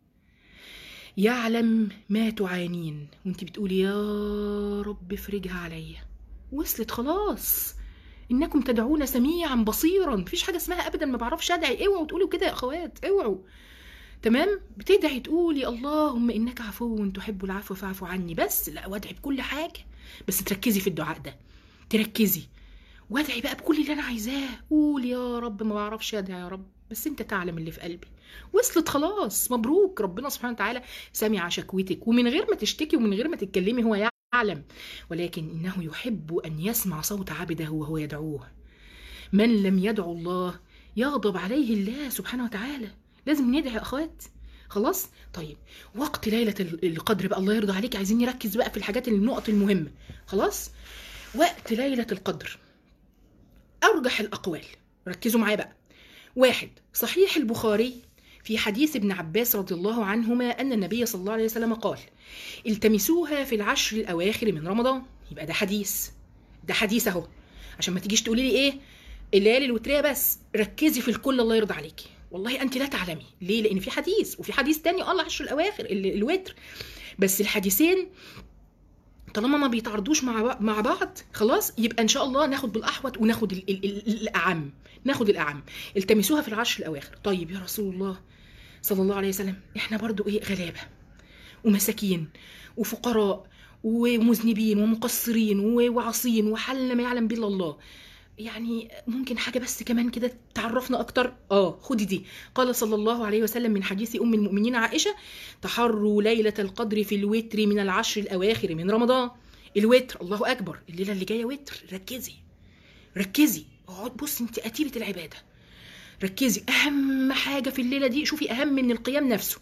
يعلم ما تعانين وانت بتقولي يا رب افرجها عليا وصلت خلاص انكم تدعون سميعا بصيرا مفيش حاجه اسمها ابدا ما بعرفش ادعي اوعوا تقولوا كده يا اخوات اوعوا تمام بتدعي تقولي اللهم انك عفو تحب العفو فاعف عني بس لا وادعي بكل حاجه بس تركزي في الدعاء ده تركزي وادعي بقى بكل اللي انا عايزاه قول يا رب ما بعرفش ادعي يا رب بس انت تعلم اللي في قلبي وصلت خلاص مبروك ربنا سبحانه وتعالى سمع شكوتك ومن غير ما تشتكي ومن غير ما تتكلمي هو يعلم ولكن انه يحب ان يسمع صوت عبده وهو يدعوه من لم يدعو الله يغضب عليه الله سبحانه وتعالى لازم ندعي يا اخوات خلاص طيب وقت ليله القدر بقى الله يرضى عليك عايزين نركز بقى في الحاجات النقط المهمه خلاص وقت ليله القدر ارجح الاقوال ركزوا معايا بقى واحد صحيح البخاري في حديث ابن عباس رضي الله عنهما أن النبي صلى الله عليه وسلم قال التمسوها في العشر الأواخر من رمضان يبقى ده حديث ده حديث أهو عشان ما تجيش تقولي لي إيه الليالي الوترية بس ركزي في الكل الله يرضى عليكي والله أنت لا تعلمي ليه لأن في حديث وفي حديث تاني قال العشر الأواخر ال- الوتر بس الحديثين طالما ما بيتعارضوش مع مع بعض خلاص يبقى ان شاء الله ناخد بالاحوط وناخد ال ال ال الاعم ناخد الاعم التمسوها في العشر الاواخر طيب يا رسول الله صلى الله عليه وسلم احنا برضو ايه غلابه ومساكين وفقراء ومذنبين ومقصرين و- وعاصين وحل ما يعلم به الا الله يعني ممكن حاجة بس كمان كده تعرفنا أكتر آه خدي دي قال صلى الله عليه وسلم من حديث أم المؤمنين عائشة تحروا ليلة القدر في الوتر من العشر الأواخر من رمضان الوتر الله أكبر الليلة اللي جاية وتر ركزي ركزي اقعد بص انت قتيلة العبادة ركزي أهم حاجة في الليلة دي شوفي أهم من القيام نفسه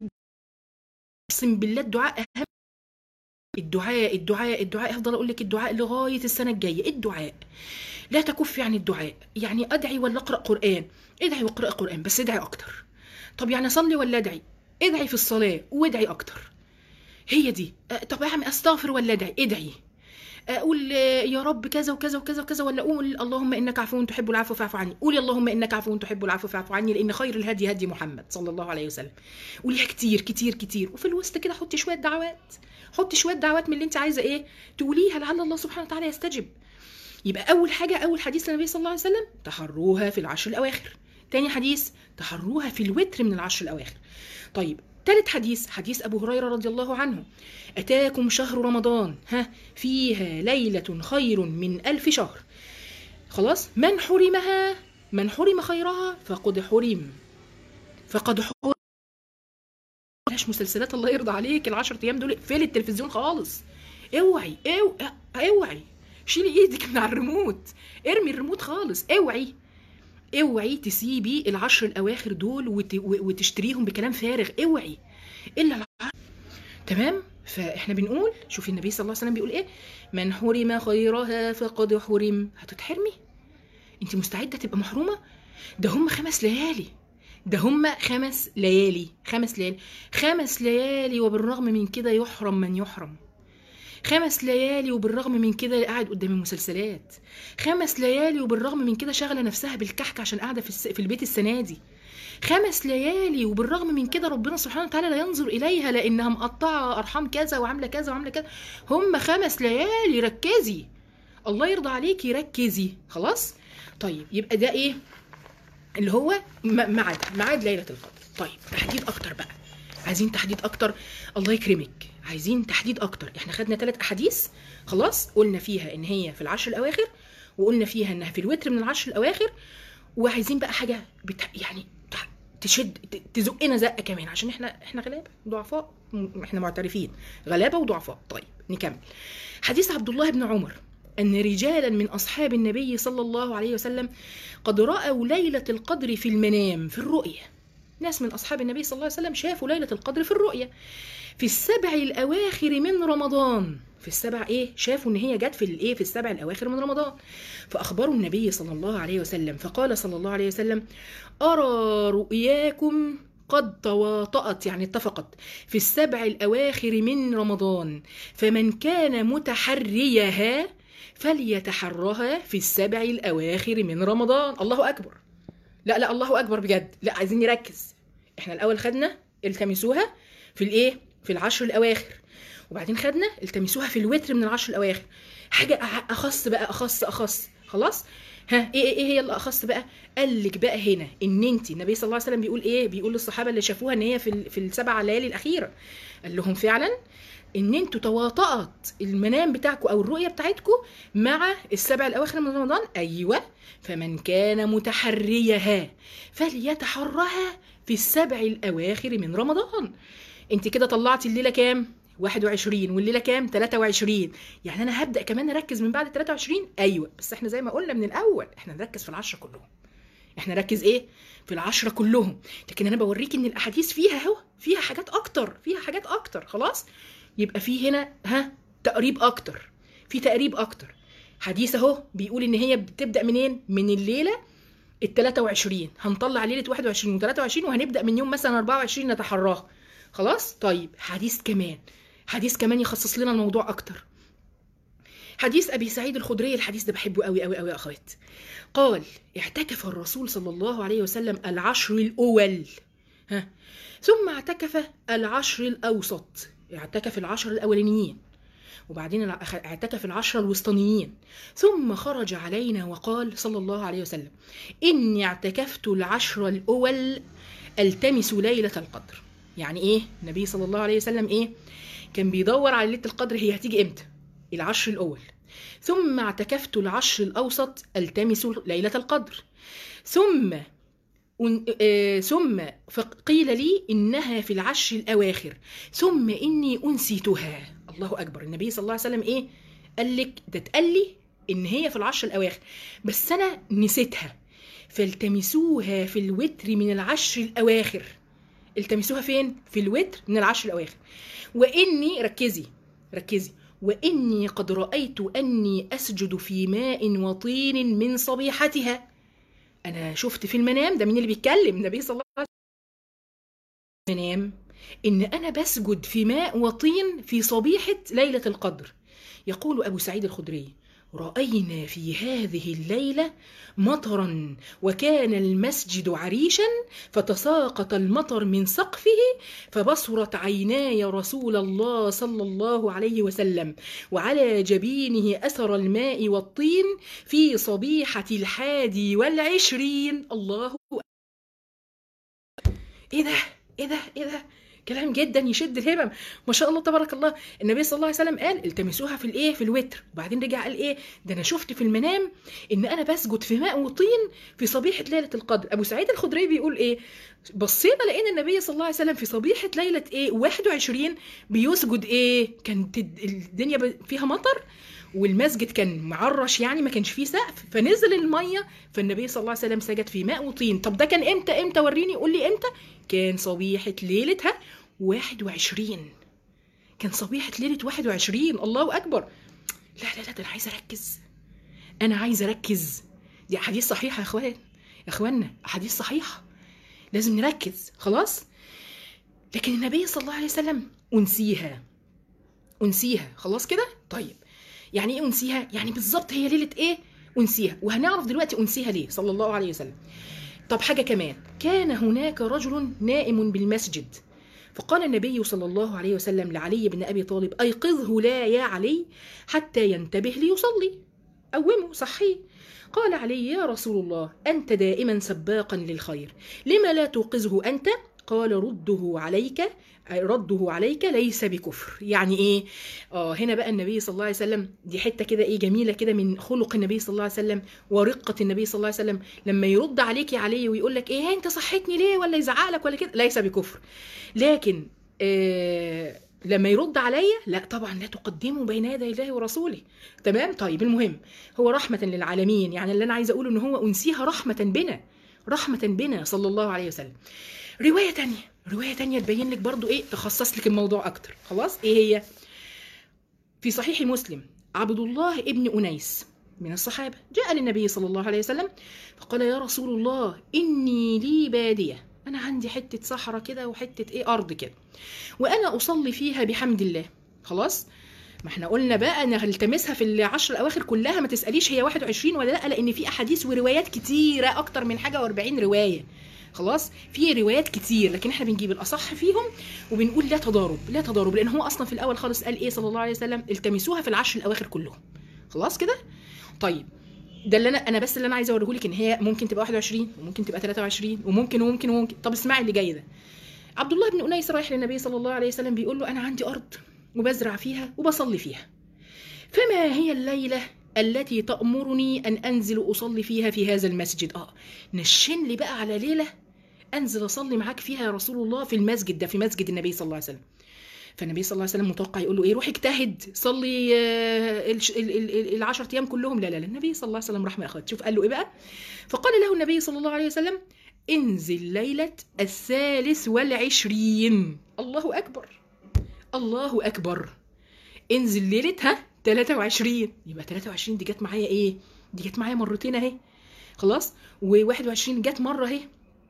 اقسم بالله الدعاء أهم الدعاء الدعاء الدعاء هفضل اقول لك الدعاء لغايه السنه الجايه الدعاء لا تكف عن الدعاء يعني ادعي ولا اقرا قران ادعي واقرا قران بس ادعي اكتر طب يعني اصلي ولا ادعي ادعي في الصلاه وادعي اكتر هي دي أه، طب اعمل استغفر ولا ادعي ادعي اقول آه، يا رب كذا وكذا وكذا وكذا ولا اقول اللهم انك عفو تحب العفو فاعف عني قولي اللهم انك عفو تحب العفو فاعف عني لان خير الهدي هدي محمد صلى الله عليه وسلم قوليها كتير كتير كتير وفي الوسط كده حطي شويه دعوات حطي شويه دعوات من اللي انت عايزه ايه تقوليها لعل الله سبحانه وتعالى يستجب يبقى اول حاجه اول حديث للنبي صلى الله عليه وسلم تحروها في العشر الاواخر تاني حديث تحروها في الوتر من العشر الاواخر طيب ثالث حديث حديث ابو هريره رضي الله عنه اتاكم شهر رمضان ها فيها ليله خير من الف شهر خلاص من حرمها من حرم خيرها فقد حرم فقد حرم ملهاش مسلسلات الله يرضى عليك العشر ايام دول اقفلي التلفزيون خالص اوعي اوعي اوعي شيلي ايدك من على الريموت ارمي الريموت خالص اوعي اوعي تسيبي العشر الاواخر دول وت... و- وتشتريهم بكلام فارغ اوعي الا العشر تمام فاحنا بنقول شوفي النبي صلى الله عليه وسلم بيقول ايه من حرم خيرها فقد حرم هتتحرمي انت مستعده تبقى محرومه ده هم خمس ليالي ده هم خمس ليالي خمس ليالي خمس ليالي وبالرغم من كده يحرم من يحرم خمس ليالي وبالرغم من كده قاعد قدام المسلسلات خمس ليالي وبالرغم من كده شغله نفسها بالكحك عشان قاعده في, الس... في البيت السنه دي خمس ليالي وبالرغم من كده ربنا سبحانه وتعالى لا ينظر اليها لانها مقطعه ارحام كذا وعامله كذا وعامله كذا هم خمس ليالي ركزي الله يرضى عليكي ركزي خلاص طيب يبقى ده ايه اللي هو م- ميعاد ميعاد ليله القدر طيب تحديد اكتر بقى عايزين تحديد اكتر الله يكرمك عايزين تحديد اكتر احنا خدنا ثلاث احاديث خلاص قلنا فيها ان هي في العشر الاواخر وقلنا فيها انها في الوتر من العشر الاواخر وعايزين بقى حاجه بت... يعني تح- تشد ت- تزقنا زقه كمان عشان احنا احنا غلابه ضعفاء م- احنا معترفين غلابه وضعفاء طيب نكمل حديث عبد الله بن عمر ان رجالا من اصحاب النبي صلى الله عليه وسلم قد راوا ليله القدر في المنام في الرؤيه ناس من اصحاب النبي صلى الله عليه وسلم شافوا ليله القدر في الرؤيه في السبع الاواخر من رمضان في السبع ايه شافوا ان هي جت في الايه في السبع الاواخر من رمضان فاخبروا النبي صلى الله عليه وسلم فقال صلى الله عليه وسلم ارى رؤياكم قد تواطأت يعني اتفقت في السبع الأواخر من رمضان فمن كان متحريها فليتحرها في السبع الأواخر من رمضان الله أكبر لا لا الله أكبر بجد لا عايزين نركز احنا الأول خدنا التمسوها في الايه في العشر الأواخر وبعدين خدنا التمسوها في الوتر من العشر الأواخر حاجة أع- أخص بقى أخص أخص خلاص ها ايه ايه هي اللي اخص بقى قال لك بقى هنا ان انت النبي صلى الله عليه وسلم بيقول ايه بيقول للصحابه اللي شافوها ان هي في ال- في السبع ليالي الاخيره قال لهم فعلا ان انتوا تواطأت المنام بتاعكم او الرؤيه بتاعتكم مع السبع الاواخر من رمضان ايوه فمن كان متحريها فليتحرها في السبع الاواخر من رمضان انت كده طلعتي الليله كام 21 والليله كام 23 يعني انا هبدا كمان اركز من بعد 23 ايوه بس احنا زي ما قلنا من الاول احنا نركز في العشره كلهم احنا نركز ايه في العشرة كلهم لكن انا بوريك ان الاحاديث فيها اهو فيها حاجات اكتر فيها حاجات اكتر خلاص يبقى في هنا ها تقريب اكتر في تقريب اكتر حديث اهو بيقول ان هي بتبدا منين من الليله ال 23 هنطلع ليله 21 و 23 وهنبدا من يوم مثلا 24 نتحراها خلاص طيب حديث كمان حديث كمان يخصص لنا الموضوع اكتر حديث ابي سعيد الخدري الحديث ده بحبه قوي قوي قوي يا اخوات قال اعتكف الرسول صلى الله عليه وسلم العشر الاول ها ثم اعتكف العشر الاوسط اعتكف العشر الاولانيين وبعدين الع- اعتكف العشر الوسطانيين ثم خرج علينا وقال صلى الله عليه وسلم اني اعتكفت العشر الاول التمس ليله القدر يعني ايه النبي صلى الله عليه وسلم ايه كان بيدور على ليله القدر هي هتيجي امتى العشر الاول ثم اعتكفت العشر الأوسط ألتمس ليلة القدر ثم آه ثم قيل لي إنها في العشر الأواخر ثم إني أنسيتها الله أكبر النبي صلى الله عليه وسلم إيه قال لك ده اتقال لي إن هي في العشر الأواخر بس أنا نسيتها فالتمسوها في الوتر من العشر الأواخر التمسوها فين؟ في الوتر من العشر الأواخر وإني ركزي ركزي وإني قد رأيت أني أسجد في ماء وطين من صبيحتها أنا شفت في المنام ده مين اللي بيتكلم النبي صلى الله عليه وسلم المنام إن أنا بسجد في ماء وطين في صبيحة ليلة القدر يقول أبو سعيد الخدري رأينا في هذه الليلة مطرا وكان المسجد عريشا فتساقط المطر من سقفه فبصرت عيناي رسول الله صلى الله عليه وسلم وعلى جبينه أثر الماء والطين في صبيحة الحادي والعشرين الله إيه ده إيه ده إيه ده كلام جدا يشد الهمم ما شاء الله تبارك الله النبي صلى الله عليه وسلم قال التمسوها في الايه في الوتر وبعدين رجع قال ايه ده انا شفت في المنام ان انا بسجد في ماء وطين في صبيحه ليله القدر ابو سعيد الخدري بيقول ايه بصينا لقينا النبي صلى الله عليه وسلم في صبيحه ليله ايه 21 بيسجد ايه كانت الدنيا فيها مطر والمسجد كان معرش يعني ما كانش فيه سقف فنزل الميه فالنبي صلى الله عليه وسلم سجد في ماء وطين طب ده كان امتى امتى وريني قول لي امتى كان صبيحه ليلتها 21 كان صبيحة ليلة 21 الله أكبر لا لا لا ده أنا عايزة أركز أنا عايزة أركز دي أحاديث صحيحة يا إخوان يا إخوانا أحاديث صحيحة لازم نركز خلاص لكن النبي صلى الله عليه وسلم أنسيها أنسيها خلاص كده طيب يعني إيه أنسيها يعني بالظبط هي ليلة إيه أنسيها وهنعرف دلوقتي أنسيها ليه صلى الله عليه وسلم طب حاجة كمان كان هناك رجل نائم بالمسجد فقال النبي صلى الله عليه وسلم لعلي بن ابي طالب ايقظه لا يا علي حتى ينتبه ليصلي قومه صحيه قال علي يا رسول الله انت دائما سباقا للخير لما لا توقظه انت قال رده عليك رده عليك ليس بكفر يعني ايه اه هنا بقى النبي صلى الله عليه وسلم دي حته كده ايه جميله كده من خلق النبي صلى الله عليه وسلم ورقه النبي صلى الله عليه وسلم لما يرد عليك يا علي ويقول لك ايه انت صحتني ليه ولا يزعق لك ولا كده ليس بكفر لكن آه لما يرد عليا لا طبعا لا تقدموا بين يدي الله ورسوله تمام طيب المهم هو رحمه للعالمين يعني اللي انا عايزه اقوله ان هو انسيها رحمه بنا رحمه بنا صلى الله عليه وسلم روايه تانية روايه تانية تبين لك برضو ايه تخصص لك الموضوع اكتر خلاص ايه هي في صحيح مسلم عبد الله ابن انيس من الصحابه جاء للنبي صلى الله عليه وسلم فقال يا رسول الله اني لي باديه انا عندي حته صحراء كده وحته ايه ارض كده وانا اصلي فيها بحمد الله خلاص ما احنا قلنا بقى ان هلتمسها في العشر الاواخر كلها ما تساليش هي 21 ولا لا لان في احاديث وروايات كتيره اكتر من حاجه و40 روايه خلاص في روايات كتير لكن احنا بنجيب الاصح فيهم وبنقول لا تضارب لا تضارب لان هو اصلا في الاول خالص قال ايه صلى الله عليه وسلم التمسوها في العشر الاواخر كلهم خلاص كده طيب ده اللي انا انا بس اللي انا عايزه اوريه لك ان هي ممكن تبقى 21 وممكن تبقى 23 وممكن وممكن وممكن طب اسمعي اللي جاي ده عبد الله بن انيس رايح للنبي صلى الله عليه وسلم بيقول له انا عندي ارض وبزرع فيها وبصلي فيها فما هي الليله التي تأمرني أن أنزل أصلي فيها في هذا المسجد آه نشن لي بقى على ليلة أنزل أصلي معاك فيها يا رسول الله في المسجد ده في مسجد النبي صلى الله عليه وسلم فالنبي صلى الله عليه وسلم متوقع يقول له ايه روح اجتهد صلي العشر ايام كلهم لا لا لا النبي صلى الله عليه وسلم راح ما اخذ شوف قال له ايه بقى فقال له النبي صلى الله عليه وسلم انزل ليلة الثالث والعشرين الله أكبر الله أكبر انزل ليلتها 23 يبقى 23 دي جت معايا ايه دي جت معايا مرتين اهي خلاص و21 جت مرة اهي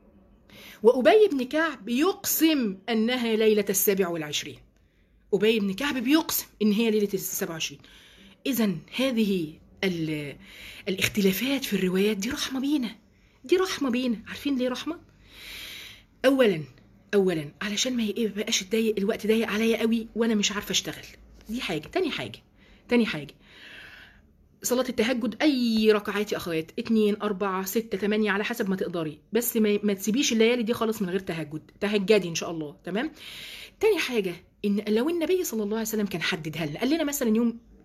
وأبي بن كعب يقسم أنها ليلة السابع والعشرين أبي بن كعب بيقسم إن هي ليلة السابع والعشرين إذا هذه الاختلافات في الروايات دي رحمة بينا دي رحمة بينا عارفين ليه رحمة؟ أولا أولا علشان ما يبقاش الضيق الوقت ضيق عليا قوي وأنا مش عارفة أشتغل دي حاجة تاني حاجة تاني حاجة صلاة التهجد أي ركعات يا أخوات اتنين أربعة ستة تمانية على حسب ما تقدري بس ما, ما تسيبيش الليالي دي خالص من غير تهجد تهجدي إن شاء الله تمام تاني حاجة إن لو النبي صلى الله عليه وسلم كان حددها لنا قال لنا مثلا يوم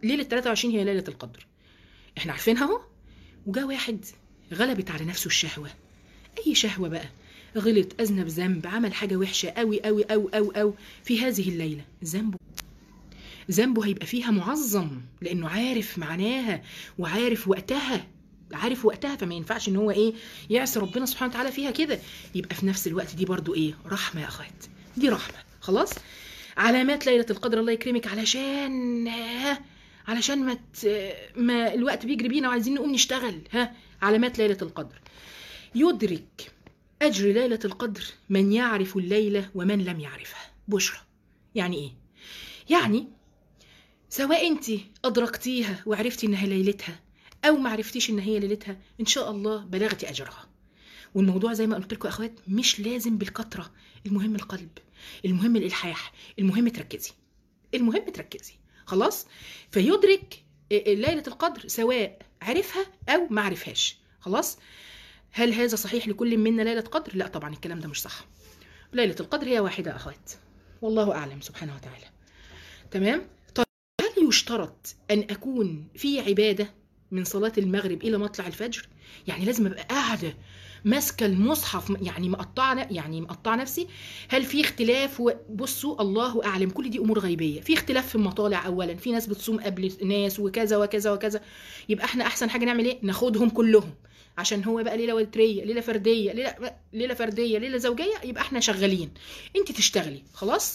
ليله 23 هي ليله القدر احنا عارفينها اهو وجا واحد غلبت على نفسه الشهوه اي شهوه بقى غلط اذنب ذنب عمل حاجه وحشه قوي قوي قوي قوي قوي في هذه الليله ذنبه ذنبه هيبقى فيها معظم لانه عارف معناها وعارف وقتها عارف وقتها فما ينفعش ان هو ايه يعصي ربنا سبحانه وتعالى فيها كده يبقى في نفس الوقت دي برضو ايه رحمه يا اخوات دي رحمه خلاص علامات ليله القدر الله يكرمك علشان ها علشان ما ت... ما الوقت بيجري بينا وعايزين نقوم نشتغل ها علامات ليله القدر يدرك اجر ليله القدر من يعرف الليله ومن لم يعرفها بشرى يعني ايه يعني سواء انت ادركتيها وعرفتي انها ليلتها او ما عرفتيش ان هي ليلتها ان شاء الله بلغتي اجرها والموضوع زي ما قلت لكم يا اخوات مش لازم بالكتره المهم القلب المهم الالحاح المهم تركزي المهم تركزي خلاص فيدرك ليله القدر سواء عرفها او ما عرفهاش خلاص هل هذا صحيح لكل منا ليله قدر لا طبعا الكلام ده مش صح ليله القدر هي واحده يا اخوات والله اعلم سبحانه وتعالى تمام طيب هل يشترط ان اكون في عباده من صلاة المغرب إلى مطلع الفجر يعني لازم أبقى قاعدة ماسكة المصحف يعني مقطعة يعني مقطعة نفسي هل في اختلاف بصوا الله أعلم كل دي أمور غيبية في اختلاف في المطالع أولا في ناس بتصوم قبل ناس وكذا وكذا وكذا يبقى احنا أحسن حاجة نعمل إيه ناخدهم كلهم عشان هو بقى ليله وتريه ليله فرديه ليله ليله فرديه ليله زوجيه يبقى احنا شغالين انت تشتغلي خلاص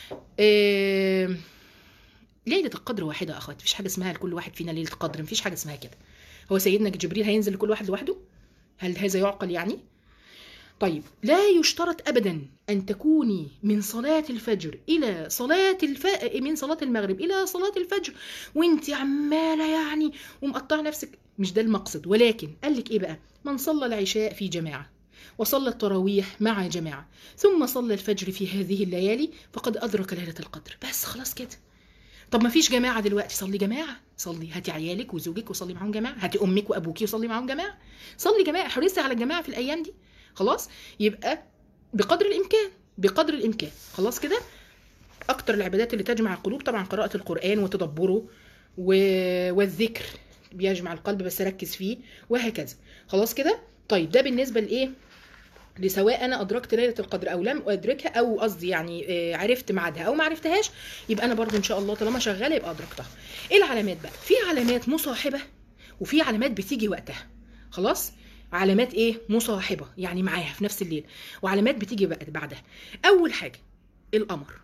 إيه ليلة القدر واحدة يا أخوات مفيش حاجة اسمها لكل واحد فينا ليلة قدر مفيش حاجة اسمها كده هو سيدنا جبريل هينزل لكل واحد لوحده هل هذا يعقل يعني طيب لا يشترط أبدا أن تكوني من صلاة الفجر إلى صلاة الف... من صلاة المغرب إلى صلاة الفجر وانت عمالة يعني ومقطعة نفسك مش ده المقصد ولكن قال لك إيه بقى من صلى العشاء في جماعة وصلى التراويح مع جماعة ثم صلى الفجر في هذه الليالي فقد أدرك ليلة القدر بس خلاص كده طب ما فيش جماعة دلوقتي صلي جماعة صلي هاتي عيالك وزوجك وصلي معاهم جماعة هاتي أمك وأبوكي وصلي معاهم جماعة صلي جماعة حرصي على الجماعة في الأيام دي خلاص يبقى بقدر الإمكان بقدر الإمكان خلاص كده أكتر العبادات اللي تجمع القلوب طبعا قراءة القرآن وتدبره و... والذكر بيجمع القلب بس ركز فيه وهكذا خلاص كده طيب ده بالنسبة لإيه لسواء انا ادركت ليله القدر او لم ادركها او قصدي يعني عرفت ميعادها او ما عرفتهاش يبقى انا برضو ان شاء الله طالما شغاله يبقى ادركتها ايه العلامات بقى في علامات مصاحبه وفي علامات بتيجي وقتها خلاص علامات ايه مصاحبه يعني معاها في نفس الليل وعلامات بتيجي بقى بعدها اول حاجه القمر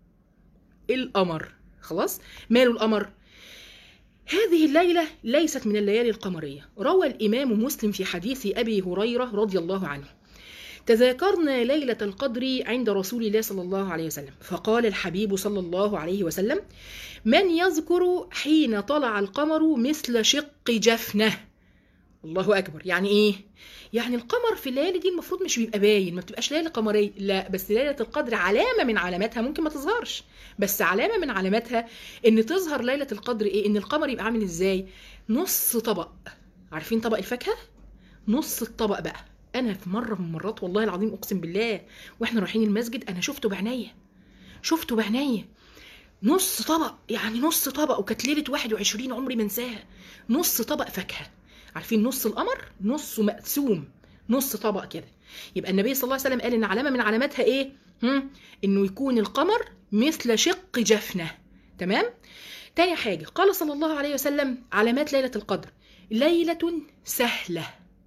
القمر خلاص ماله القمر هذه الليلة ليست من الليالي القمرية روى الإمام مسلم في حديث أبي هريرة رضي الله عنه تذاكرنا ليلة القدر عند رسول الله صلى الله عليه وسلم فقال الحبيب صلى الله عليه وسلم من يذكر حين طلع القمر مثل شق جفنة الله أكبر يعني إيه؟ يعني القمر في الليالي دي المفروض مش بيبقى باين ما بتبقاش ليلة قمرية لا بس ليلة القدر علامة من علاماتها ممكن ما تظهرش بس علامة من علاماتها إن تظهر ليلة القدر إيه؟ إن القمر يبقى عامل إزاي؟ نص طبق عارفين طبق الفاكهة؟ نص الطبق بقى انا في مره من المرات والله العظيم اقسم بالله واحنا رايحين المسجد انا شفته بعينيا شفته بعينيا نص طبق يعني نص طبق وكانت ليله 21 عمري ما انساها نص طبق فاكهه عارفين نص القمر نصه مقسوم نص طبق كده يبقى النبي صلى الله عليه وسلم قال ان علامه من علاماتها ايه هم؟ انه يكون القمر مثل شق جفنه تمام تاني حاجه قال صلى الله عليه وسلم علامات ليله القدر ليله سهله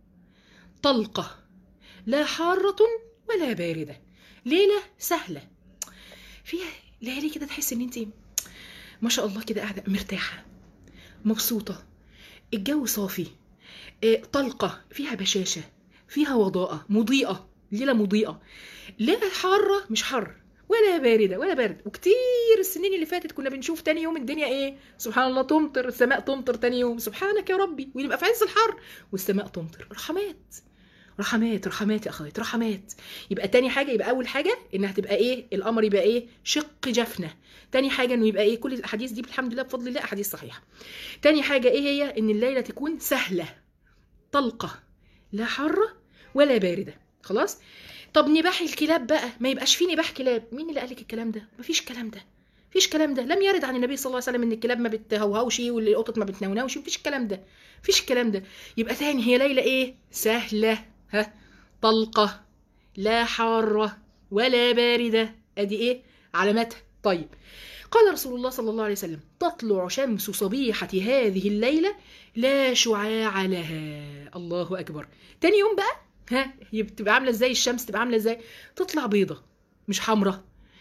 طلقة لا حارة ولا باردة ليلة سهلة فيها ليالي كده تحس ان انت ما شاء الله كده قاعدة مرتاحة مبسوطة الجو صافي طلقة فيها بشاشة فيها وضاءة مضيئة ليلة مضيئة لا حارة مش حر ولا باردة ولا برد وكتير السنين اللي فاتت كنا بنشوف تاني يوم الدنيا ايه سبحان الله تمطر السماء تمطر تاني يوم سبحانك يا ربي ونبقى في عز الحر والسماء تمطر رحمات رحمات رحمات يا اخوات رحمات يبقى تاني حاجه يبقى اول حاجه انها تبقى ايه القمر يبقى ايه شق جفنه تاني حاجه انه يبقى ايه كل الاحاديث دي الحمد لله بفضل الله احاديث صحيحه تاني حاجه ايه هي ان الليله تكون سهله طلقه لا حاره ولا بارده خلاص طب نباح الكلاب بقى ما يبقاش فيه نباح كلاب مين اللي قال لك الكلام ده مفيش الكلام ده مفيش كلام ده لم يرد عن النبي صلى الله عليه وسلم ان الكلاب ما بتهوهوش والقطط ما بتنونوش مفيش الكلام ده مفيش الكلام ده يبقى تاني هي ليله ايه سهله ها طلقه لا حاره ولا بارده ادي ايه علاماتها طيب قال رسول الله صلى الله عليه وسلم تطلع شمس صبيحة هذه الليلة لا شعاع لها الله أكبر تاني يوم بقى ها هي بتبقى عاملة ازاي الشمس تبقى عاملة ازاي تطلع بيضة مش حمراء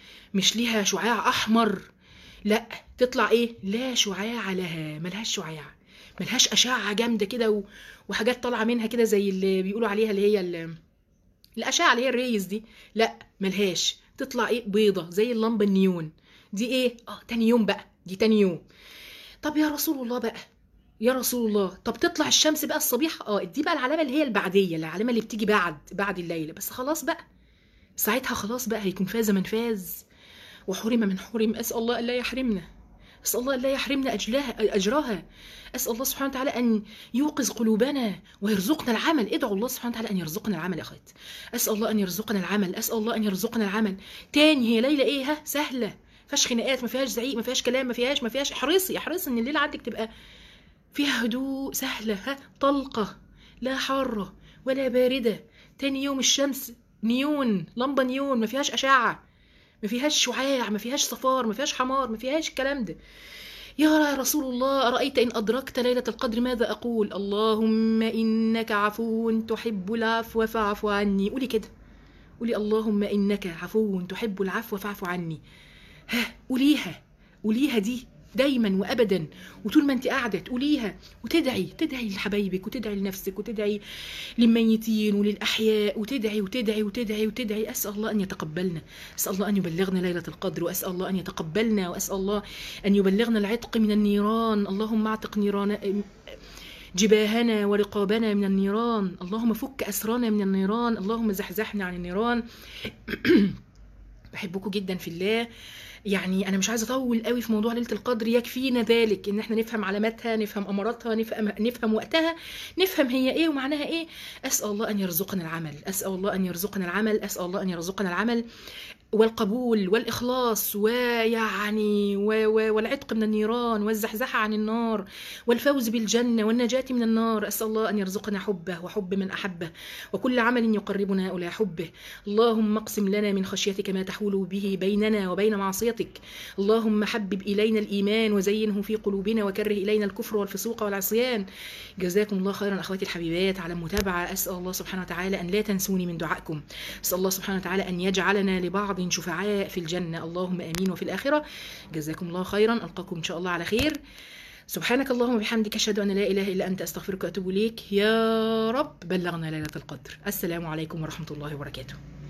مش ليها شعاع أحمر لا تطلع ايه لا شعاع لها ملهاش شعاع ملهاش أشعة جامدة كده و... وحاجات طالعة منها كده زي اللي بيقولوا عليها اللي هي ال... الأشعة اللي هي الريز دي لا ملهاش تطلع ايه بيضة زي اللمبة النيون دي ايه اه تاني يوم بقى دي تاني يوم طب يا رسول الله بقى يا رسول الله طب تطلع الشمس بقى الصبيح اه دي بقى العلامه اللي هي البعديه العلامه اللي بتيجي بعد بعد الليله بس خلاص بقى ساعتها خلاص بقى هيكون فاز من فاز وحرم من حرم اسال الله الا يحرمنا اسال الله الا يحرمنا اجلها اجرها اسال الله سبحانه وتعالى ان يوقظ قلوبنا ويرزقنا العمل ادعوا الله سبحانه وتعالى ان يرزقنا العمل يا اخوات اسال الله ان يرزقنا العمل اسال الله ان يرزقنا العمل تاني هي ليله ايه ها سهله فيهاش خناقات ما فيهاش زعيق ما فيهاش كلام ما فيهاش ما فيهاش احرصي احرصي ان الليله عندك تبقى فيها هدوء سهله ها طلقه لا حاره ولا بارده تاني يوم الشمس نيون لمبه نيون ما فيهاش اشعه ما فيهاش شعاع ما فيهاش صفار ما فيهاش حمار ما فيهاش الكلام ده يا رسول الله أرأيت إن أدركت ليلة القدر ماذا أقول اللهم إنك عفو تحب العفو فاعف عني قولي كده قولي اللهم إنك عفو تحب العفو فاعف عني ها قوليها قوليها دي دايما وابدا وطول ما انت قاعده تقوليها وتدعي تدعي لحبايبك وتدعي لنفسك وتدعي للميتين وللاحياء وتدعي وتدعي وتدعي وتدعي اسال الله ان يتقبلنا اسال الله ان يبلغنا ليله القدر واسال الله ان يتقبلنا واسال الله ان يبلغنا العتق من النيران اللهم اعتق نيران جباهنا ورقابنا من النيران اللهم فك اسرانا من النيران اللهم زحزحنا عن النيران بحبكم جدا في الله يعني انا مش عايزه اطول قوي في موضوع ليله القدر يكفينا ذلك ان احنا نفهم علاماتها نفهم اماراتها نفهم نفهم وقتها نفهم هي ايه ومعناها ايه اسال الله ان يرزقنا العمل اسال الله ان يرزقنا العمل اسال الله ان يرزقنا العمل والقبول والإخلاص ويعني والعتق من النيران والزحزحة عن النار والفوز بالجنة والنجاة من النار أسأل الله أن يرزقنا حبه وحب من أحبه وكل عمل يقربنا إلى حبه اللهم اقسم لنا من خشيتك ما تحول به بيننا وبين معصيتك اللهم حبب إلينا الإيمان وزينه في قلوبنا وكره إلينا الكفر والفسوق والعصيان جزاكم الله خيرا أخواتي الحبيبات على المتابعة أسأل الله سبحانه وتعالى أن لا تنسوني من دعائكم أسأل الله سبحانه وتعالى أن يجعلنا لبعض شفعاء في الجنة اللهم آمين وفي الآخرة جزاكم الله خيرا ألقاكم إن شاء الله على خير سبحانك اللهم وبحمدك أشهد أن لا إله إلا أنت أستغفرك وأتوب إليك يا رب بلغنا ليلة القدر السلام عليكم ورحمة الله وبركاته